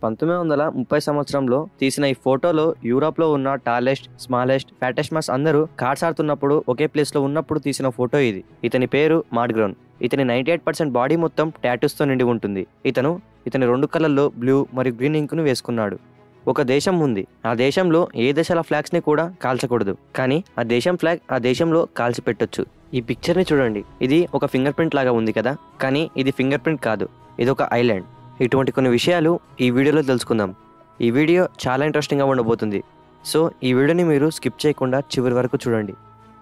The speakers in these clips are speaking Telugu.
పంతొమ్మిది వందల ముప్పై సంవత్సరంలో తీసిన ఈ ఫోటోలో యూరోప్ లో ఉన్న టాలెస్ట్ స్మాలెస్ట్ ఫ్యాటెస్ట్ మస్ అందరూ కార్డ్స్ ఆడుతున్నప్పుడు ఒకే ప్లేస్ లో ఉన్నప్పుడు తీసిన ఫోటో ఇది ఇతని పేరు మార్గ్రౌన్ ఇతని నైన్టీ ఎయిట్ పర్సెంట్ బాడీ మొత్తం tattoos తో నిండి ఉంటుంది ఇతను ఇతని రెండు కలర్లో బ్లూ మరియు గ్రీన్ ఇంకును వేసుకున్నాడు ఒక దేశం ఉంది ఆ దేశంలో ఏ దేశాల ఫ్లాగ్స్ ని కూడా కాల్చకూడదు కానీ ఆ దేశం ఫ్లాగ్ ఆ దేశంలో కాల్చి పెట్టొచ్చు ఈ పిక్చర్ ని చూడండి ఇది ఒక ఫింగర్ ప్రింట్ లాగా ఉంది కదా కానీ ఇది ఫింగర్ ప్రింట్ కాదు ఇది ఒక ఐలాండ్ ఇటువంటి కొన్ని విషయాలు ఈ వీడియోలో తెలుసుకుందాం ఈ వీడియో చాలా ఇంట్రెస్టింగ్గా ఉండబోతుంది సో ఈ వీడియోని మీరు స్కిప్ చేయకుండా చివరి వరకు చూడండి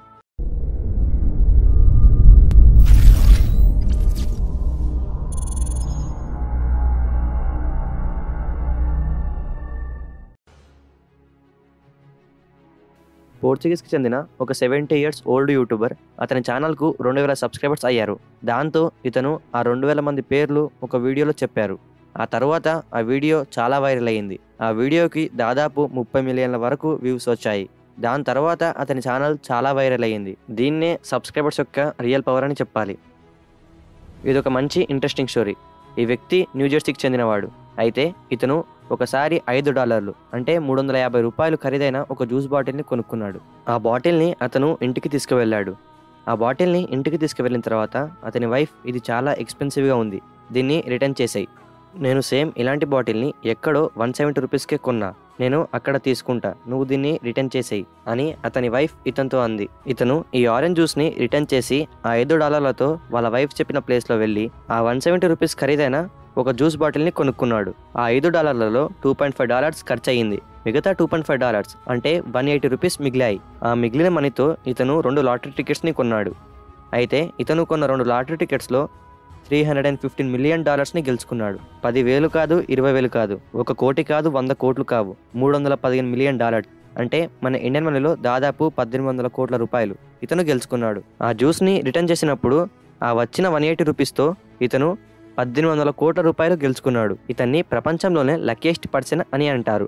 పోర్చుగీస్కి చెందిన ఒక సెవెంటీ ఇయర్స్ ఓల్డ్ యూట్యూబర్ అతని ఛానల్కు రెండు వేల సబ్స్క్రైబర్స్ అయ్యారు దాంతో ఇతను ఆ రెండు వేల మంది పేర్లు ఒక వీడియోలో చెప్పారు ఆ తర్వాత ఆ వీడియో చాలా వైరల్ అయ్యింది ఆ వీడియోకి దాదాపు ముప్పై మిలియన్ల వరకు వ్యూస్ వచ్చాయి దాని తర్వాత అతని ఛానల్ చాలా వైరల్ అయ్యింది దీన్నే సబ్స్క్రైబర్స్ యొక్క రియల్ పవర్ అని చెప్పాలి ఇది ఒక మంచి ఇంట్రెస్టింగ్ స్టోరీ ఈ వ్యక్తి న్యూజెర్సీకి చెందినవాడు అయితే ఇతను ఒకసారి ఐదు డాలర్లు అంటే మూడు వందల యాభై రూపాయలు ఖరీదైన ఒక జ్యూస్ బాటిల్ని కొనుక్కున్నాడు ఆ బాటిల్ని అతను ఇంటికి తీసుకువెళ్ళాడు ఆ బాటిల్ని ఇంటికి తీసుకువెళ్ళిన తర్వాత అతని వైఫ్ ఇది చాలా ఎక్స్పెన్సివ్గా ఉంది దీన్ని రిటర్న్ చేసాయి నేను సేమ్ ఇలాంటి బాటిల్ని ఎక్కడో వన్ సెవెంటీ రూపీస్కే కొన్నా నేను అక్కడ తీసుకుంటా నువ్వు దీన్ని రిటర్న్ చేసేయి అని అతని వైఫ్ ఇతనితో అంది ఇతను ఈ ఆరెంజ్ జ్యూస్ని రిటర్న్ చేసి ఆ ఐదు డాలర్లతో వాళ్ళ వైఫ్ చెప్పిన ప్లేస్లో వెళ్ళి ఆ వన్ సెవెంటీ రూపీస్ ఖరీదైన ఒక జ్యూస్ బాటిల్ని కొనుక్కున్నాడు ఆ ఐదు డాలర్లలో టూ పాయింట్ ఫైవ్ డాలర్స్ ఖర్చు అయ్యింది మిగతా టూ పాయింట్ ఫైవ్ డాలర్స్ అంటే వన్ ఎయిటీ రూపీస్ మిగిలాయి ఆ మిగిలిన మనీతో ఇతను రెండు లాటరీ టికెట్స్ని కొన్నాడు అయితే ఇతను కొన్న రెండు లాటరీ టికెట్స్లో three hundred and fifteen million డాలర్స్ని గెలుచుకున్నాడు పదివేలు కాదు ఇరవై వేలు కాదు ఒక కోటి కాదు వంద కోట్లు కావు మూడు వందల పదిహేను మిలియన్ డాలర్స్ అంటే మన ఇండియన్ మనీలో దాదాపు పద్దెనిమిది వందల కోట్ల రూపాయలు ఇతను గెలుచుకున్నాడు ఆ జ్యూస్ని రిటర్న్ చేసినప్పుడు ఆ వచ్చిన వన్ ఎయిటీ రూపీస్తో ఇతను పద్దెనిమిది వందల కోట్ల రూపాయలు గెలుచుకున్నాడు ఇతన్ని ప్రపంచంలోనే లక్కీయెస్ట్ పర్సన్ అని అంటారు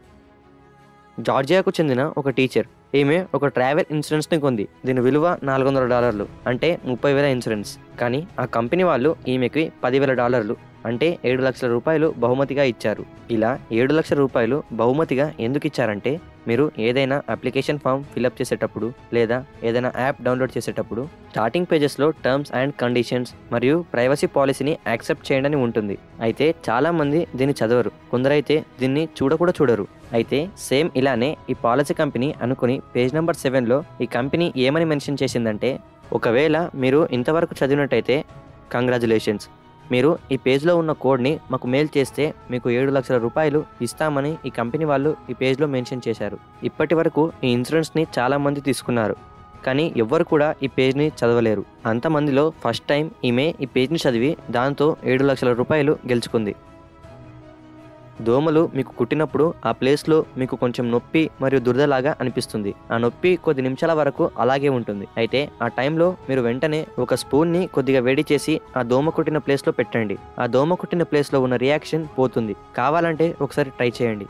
జార్జియాకు చెందిన ఒక టీచర్ ఈమె ఒక ట్రావెల్ ఇన్సూరెన్స్ని కొంది దీని విలువ నాలుగు వందల డాలర్లు అంటే ముప్పై వేల ఇన్సూరెన్స్ కానీ ఆ కంపెనీ వాళ్ళు ఈమెకి పదివేల డాలర్లు అంటే ఏడు లక్షల రూపాయలు బహుమతిగా ఇచ్చారు ఇలా ఏడు లక్షల రూపాయలు బహుమతిగా ఎందుకు ఇచ్చారంటే మీరు ఏదైనా అప్లికేషన్ ఫామ్ ఫిలప్ చేసేటప్పుడు లేదా ఏదైనా యాప్ డౌన్లోడ్ చేసేటప్పుడు స్టార్టింగ్ పేజెస్లో టర్మ్స్ అండ్ కండిషన్స్ మరియు ప్రైవసీ పాలసీని యాక్సెప్ట్ చేయండి అని ఉంటుంది అయితే చాలా మంది దీన్ని చదవరు కొందరైతే దీన్ని చూడ కూడా చూడరు అయితే సేమ్ ఇలానే ఈ పాలసీ కంపెనీ అనుకుని పేజ్ నెంబర్ సెవెన్లో ఈ కంపెనీ ఏమని మెన్షన్ చేసిందంటే ఒకవేళ మీరు ఇంతవరకు చదివినట్టయితే కంగ్రాచులేషన్స్ మీరు ఈ పేజ్లో ఉన్న కోడ్ని మాకు మెయిల్ చేస్తే మీకు ఏడు లక్షల రూపాయలు ఇస్తామని ఈ కంపెనీ వాళ్ళు ఈ పేజ్లో మెన్షన్ చేశారు ఇప్పటి వరకు ఈ ఇన్సూరెన్స్ని చాలామంది తీసుకున్నారు కానీ ఎవ్వరు కూడా ఈ పేజ్ని చదవలేరు అంతమందిలో ఫస్ట్ టైం ఈమె ఈ పేజ్ని చదివి దాంతో ఏడు లక్షల రూపాయలు గెలుచుకుంది దోమలు మీకు కుట్టినప్పుడు ఆ ప్లేస్లో మీకు కొంచెం నొప్పి మరియు దురదలాగా అనిపిస్తుంది ఆ నొప్పి కొద్ది నిమిషాల వరకు అలాగే ఉంటుంది అయితే ఆ టైంలో మీరు వెంటనే ఒక స్పూన్ని కొద్దిగా వేడి చేసి ఆ దోమ కుట్టిన ప్లేస్లో పెట్టండి ఆ దోమ కుట్టిన ప్లేస్లో ఉన్న రియాక్షన్ పోతుంది కావాలంటే ఒకసారి ట్రై చేయండి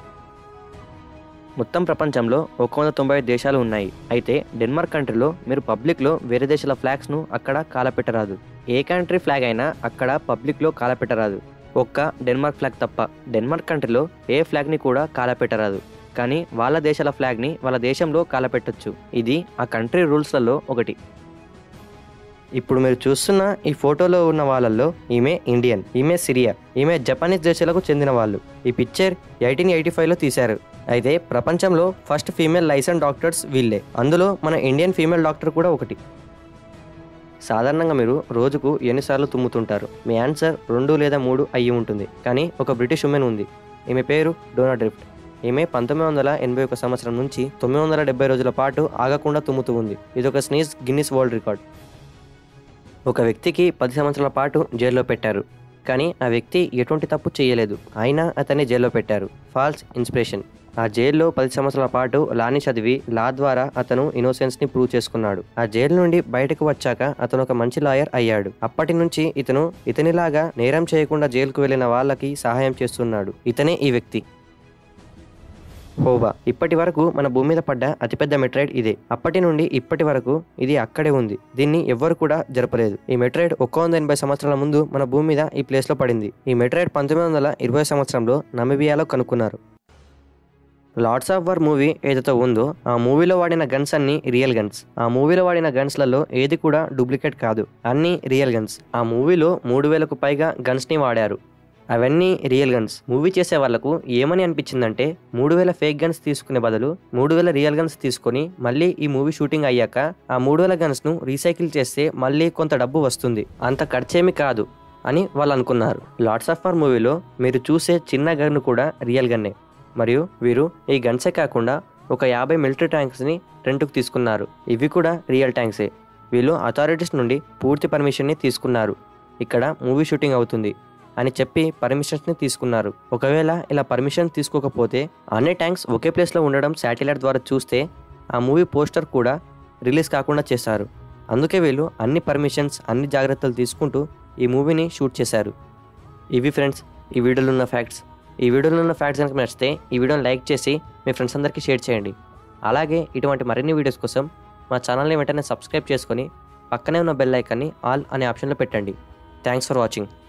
మొత్తం ప్రపంచంలో ఒక వంద తొంభై ఐదు దేశాలు ఉన్నాయి అయితే డెన్మార్క్ కంట్రీలో మీరు పబ్లిక్లో వేరే దేశాల ఫ్లాగ్స్ను అక్కడ కాలపెట్టరాదు ఏ కంట్రీ ఫ్లాగ్ అయినా అక్కడ పబ్లిక్లో కాలపెట్టరాదు ఒక్క డెన్మార్క్ ఫ్లాగ్ తప్ప డెన్మార్క్ కంట్రీలో ఏ ఫ్లాగ్ని కూడా కాలపెట్టరాదు కానీ వాళ్ళ దేశాల ఫ్లాగ్ని వాళ్ళ దేశంలో కాలపెట్టొచ్చు ఇది ఆ కంట్రీ రూల్స్లలో ఒకటి ఇప్పుడు మీరు చూస్తున్న ఈ ఫోటోలో ఉన్న వాళ్ళల్లో ఈమె ఇండియన్ ఈమె సిరియా ఈమె జపానీస్ దేశాలకు చెందిన వాళ్ళు ఈ పిక్చర్ ఎయిటీన్ ఎయిటీ ఫైవ్లో తీశారు అయితే ప్రపంచంలో ఫస్ట్ ఫీమేల్ లైసెన్స్ డాక్టర్స్ వీళ్ళే అందులో మన ఇండియన్ ఫీమేల్ డాక్టర్ కూడా ఒకటి సాధారణంగా మీరు రోజుకు ఎన్నిసార్లు తుమ్ముతుంటారు మీ ఆన్సర్ రెండు లేదా మూడు అయ్యి ఉంటుంది కానీ ఒక బ్రిటిష్ ఉమెన్ ఉంది ఈమె పేరు డోనా డ్రిఫ్ట్ ఈమె పంతొమ్మిది వందల ఎనభై ఒక సంవత్సరం నుంచి తొమ్మిది వందల డెబ్బై రోజుల పాటు ఆగకుండా తుమ్ముతూ ఉంది ఇది ఒక స్నీజ్ గిన్నిస్ వరల్డ్ రికార్డ్ ఒక వ్యక్తికి పది సంవత్సరాల పాటు జైల్లో పెట్టారు కానీ ఆ వ్యక్తి ఎటువంటి తప్పు చేయలేదు అయినా అతన్ని జైల్లో పెట్టారు ఫాల్స్ ఇన్స్పిరేషన్ ఆ జైల్లో పది సంవత్సరాల పాటు లాని చదివి లా ద్వారా అతను ఇన్నోసెన్స్ ని ప్రూవ్ చేసుకున్నాడు ఆ జైలు నుండి బయటకు వచ్చాక అతను ఒక మంచి లాయర్ అయ్యాడు అప్పటి నుంచి ఇతను ఇతనిలాగా నేరం చేయకుండా జైలుకు వెళ్ళిన వాళ్ళకి సహాయం చేస్తున్నాడు ఇతనే ఈ వ్యక్తి హోవా ఇప్పటి వరకు మన భూమి మీద పడ్డ అతిపెద్ద మెట్రాయిడ్ ఇదే అప్పటి నుండి ఇప్పటి వరకు ఇది అక్కడే ఉంది దీన్ని ఎవ్వరు కూడా జరపలేదు ఈ మెట్రాయిడ్ ఒక్క వంద ఎనభై సంవత్సరాల ముందు మన భూమి మీద ఈ ప్లేస్ లో పడింది ఈ మెట్రాయిడ్ పంతొమ్మిది వందల ఇరవై సంవత్సరంలో నమిబియాలో కనుక్కున్నారు లార్డ్స్ ఆఫ్ వార్ మూవీ ఏదైతే ఉందో ఆ మూవీలో వాడిన గన్స్ అన్ని రియల్ గన్స్ ఆ మూవీలో వాడిన గన్స్లలో ఏది కూడా డూప్లికేట్ కాదు అన్ని రియల్ గన్స్ ఆ మూవీలో మూడు వేలకు పైగా గన్స్ ని వాడారు అవన్నీ రియల్ గన్స్ మూవీ చేసే వాళ్ళకు ఏమని అనిపించిందంటే మూడు వేల ఫేక్ గన్స్ తీసుకునే బదులు మూడు వేల రియల్ గన్స్ తీసుకొని మళ్ళీ ఈ మూవీ షూటింగ్ అయ్యాక ఆ మూడు వేల గన్స్ ను రీసైకిల్ చేస్తే మళ్ళీ కొంత డబ్బు వస్తుంది అంత ఖర్చేమి కాదు అని వాళ్ళు అనుకున్నారు లార్డ్స్ ఆఫ్ వార్ మూవీలో మీరు చూసే చిన్న గన్ కూడా రియల్ గన్నే మరియు వీరు ఈ గన్సే కాకుండా ఒక యాభై మిలిటరీ ట్యాంక్స్ని రెంట్కు తీసుకున్నారు ఇవి కూడా రియల్ ట్యాంక్సే వీళ్ళు అథారిటీస్ నుండి పూర్తి పర్మిషన్ని తీసుకున్నారు ఇక్కడ మూవీ షూటింగ్ అవుతుంది అని చెప్పి పర్మిషన్స్ని తీసుకున్నారు ఒకవేళ ఇలా పర్మిషన్ తీసుకోకపోతే అన్ని ట్యాంక్స్ ఒకే ప్లేస్లో ఉండడం శాటిలైట్ ద్వారా చూస్తే ఆ మూవీ పోస్టర్ కూడా రిలీజ్ కాకుండా చేశారు అందుకే వీళ్ళు అన్ని పర్మిషన్స్ అన్ని జాగ్రత్తలు తీసుకుంటూ ఈ మూవీని షూట్ చేశారు ఇవి ఫ్రెండ్స్ ఈ వీడియోలో ఉన్న ఫ్యాక్ట్స్ ఈ వీడియోలో ఉన్న ఫ్యాక్ట్స్ కనుక నచ్చితే ఈ వీడియోని లైక్ చేసి మీ ఫ్రెండ్స్ అందరికీ షేర్ చేయండి అలాగే ఇటువంటి మరిన్ని వీడియోస్ కోసం మా ఛానల్ని వెంటనే సబ్స్క్రైబ్ చేసుకొని పక్కనే ఉన్న బెల్ ఐకాన్ని ఆల్ అనే ఆప్షన్లో పెట్టండి థ్యాంక్స్ ఫర్ వాచింగ్